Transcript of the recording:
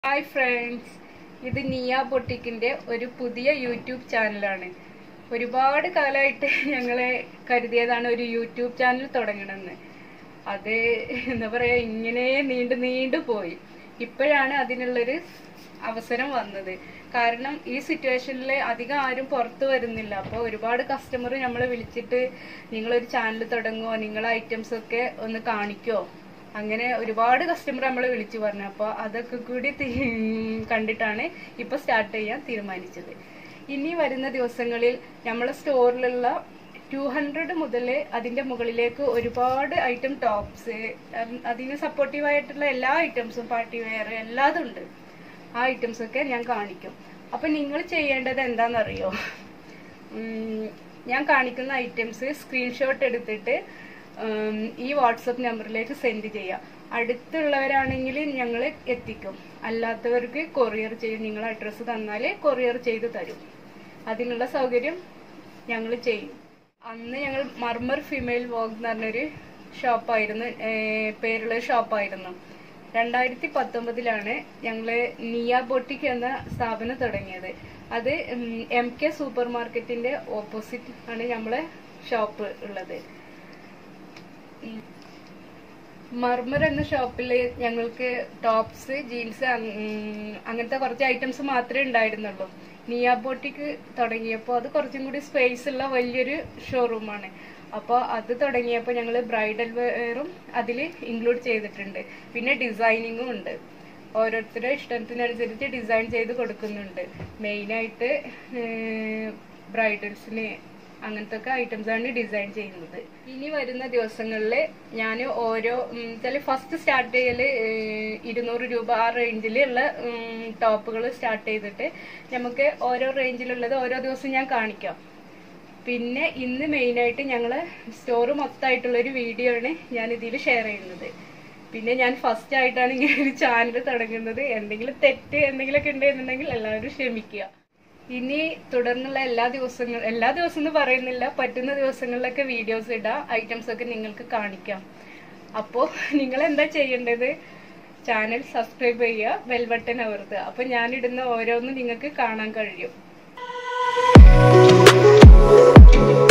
Hi friends ഇത് നിയ ബൊട്ടിക്കിന്റെ ഒരു പുതിയ യൂട്യൂബ് ചാനലാണ് ഒരുപാട് കാലമായിട്ട് ഞങ്ങളെ കരുതിയതാണ് ഒരു യൂട്യൂബ് ചാനൽ തുടങ്ങണമെന്ന് അത് എന്താ പറയാ ഇങ്ങനെ നീണ്ടു നീണ്ടു പോയി ഇപ്പോഴാണ് അതിനുള്ളൊരു അവസരം വന്നത് കാരണം ഈ സിറ്റുവേഷനിൽ അധികം ആരും പുറത്തു വരുന്നില്ല അപ്പോൾ ഒരുപാട് കസ്റ്റമർ നമ്മളെ വിളിച്ചിട്ട് നിങ്ങളൊരു ചാനൽ തുടങ്ങുമോ നിങ്ങളെ ഐറ്റംസ് ഒക്കെ ഒന്ന് കാണിക്കോ അങ്ങനെ ഒരുപാട് കസ്റ്റമർ നമ്മളെ വിളിച്ചു പറഞ്ഞു അപ്പോൾ അതൊക്കെ കൂടി തി- കണ്ടിട്ടാണ് ഇപ്പൊ സ്റ്റാർട്ട് ചെയ്യാൻ തീരുമാനിച്ചത് ഇനി വരുന്ന ദിവസങ്ങളിൽ നമ്മളെ സ്റ്റോറിലുള്ള ടു ഹൺഡ്രഡ് മുതൽ അതിന്റെ മുകളിലേക്ക് ഒരുപാട് ഐറ്റം ടോപ്സ് അതിന് സപ്പോർട്ടീവ് ആയിട്ടുള്ള എല്ലാ ഐറ്റംസും പാർട്ടി വെയർ എല്ലാതും ഉണ്ട് ആ ഐറ്റംസ് ഒക്കെ ഞാൻ കാണിക്കും അപ്പൊ നിങ്ങൾ ചെയ്യേണ്ടത് എന്താണെന്നറിയോ ഉം, ഞാൻ കാണിക്കുന്ന ഐറ്റംസ് സ്ക്രീൻഷോട്ട് എടുത്തിട്ട് ഉം, ഈ വാട്സപ്പ് നമ്പറിലേക്ക് സെൻഡ് ചെയ്യാം അടുത്തുള്ളവരാണെങ്കിൽ ഞങ്ങൾ എത്തിക്കും അല്ലാത്തവർക്ക് കൊറിയർ ചെയ്യും നിങ്ങൾ അഡ്രസ്സ് തന്നാൽ കൊറിയർ ചെയ്ത് തരും അതിനുള്ള സൗകര്യം ഞങ്ങൾ ചെയ്യും അന്ന് ഞങ്ങൾ മർമർ ഫിമെയിൽ വോക്ക് എന്ന് പറഞ്ഞൊരു ഷോപ്പായിരുന്നു ഏർ പേരുള്ള ഷോപ്പായിരുന്നു രണ്ടായിരത്തി പത്തൊമ്പതിലാണ് ഞങ്ങള് നിയ ബൊട്ടിക് എന്ന സ്ഥാപനം തുടങ്ങിയത് അത് എം കെ സൂപ്പർ മാർക്കറ്റിന്റെ ഓപ്പോസിറ്റ് ആണ് നമ്മളെ ഷോപ്പ് ഉള്ളത് ഉം. മർമർ എന്ന ഷോപ്പിൽ ഞങ്ങൾക്ക് ടോപ്സ് ജീൻസ് അങ്ങനത്തെ കുറച്ച് ഐറ്റംസ് മാത്രമേ ഉണ്ടായിരുന്നുള്ളൂ നിയ ബോട്ടിക്ക് തുടങ്ങിയപ്പോൾ അത് കുറച്ചും കൂടി സ്പേസ് ഉള്ള വലിയൊരു ഷോറൂമാണ് അപ്പോൾ അത് തുടങ്ങിയപ്പോൾ ഞങ്ങൾ ബ്രൈഡൽ വെയറും അതിൽ ഇൻക്ലൂഡ് ചെയ്തിട്ടുണ്ട് പിന്നെ ഡിസൈനിങ്ങും ഉണ്ട് ഓരോരുത്തരുടെ ഇഷ്ടത്തിനനുസരിച്ച് ഡിസൈൻ ചെയ്ത് കൊടുക്കുന്നുണ്ട് മെയിനായിട്ട് ബ്രൈഡൽസിന് അങ്ങനത്തെ ഒക്കെ ഐറ്റംസ് ആണ് ഡിസൈൻ ചെയ്യുന്നത് ഇനി വരുന്ന ദിവസങ്ങളിൽ ഞാൻ ഓരോ ചില ഫസ്റ്റ് സ്റ്റാർട്ട് ചെയ്യല് ഏഹ്, ഇരുന്നൂറ് രൂപ ആ റേഞ്ചിലുള്ള ടോപ്പുകൾ സ്റ്റാർട്ട് ചെയ്തിട്ട് നമുക്ക് ഓരോ റേഞ്ചിലുള്ളത് ഓരോ ദിവസം ഞാൻ കാണിക്കാം പിന്നെ ഇന്ന് മെയിനായിട്ട് ഞങ്ങൾ സ്റ്റോർ മൊത്തമായിട്ടുള്ള ഒരു വീഡിയോ ആണ് ഞാൻ ഇതിൽ ഷെയർ ചെയ്യുന്നത് പിന്നെ ഞാൻ ഫസ്റ്റ് ആയിട്ടാണ് ഇങ്ങനെ ഒരു ചാനൽ തുടങ്ങുന്നത് എന്തെങ്കിലും തെറ്റ് എന്തെങ്കിലുമൊക്കെ ഉണ്ടെന്നുണ്ടെങ്കിൽ എല്ലാവരും ക്ഷമിക്കുക ഇനി തുടർന്നുള്ള എല്ലാ ദിവസങ്ങൾ എല്ലാ ദിവസം എന്ന് പറയുന്നില്ല പറ്റുന്ന ദിവസങ്ങളിലൊക്കെ വീഡിയോസ് ഇടാം ഐറ്റംസ് ഒക്കെ നിങ്ങൾക്ക് കാണിക്കാം അപ്പോൾ നിങ്ങൾ എന്താ ചെയ്യേണ്ടത് ചാനൽ സബ്സ്ക്രൈബ് ചെയ്യുക ബെൽ ബട്ടൺ അമർത്തുക അപ്പോൾ ഞാനിടുന്ന ഓരോന്നും നിങ്ങൾക്ക് കാണാൻ കഴിയും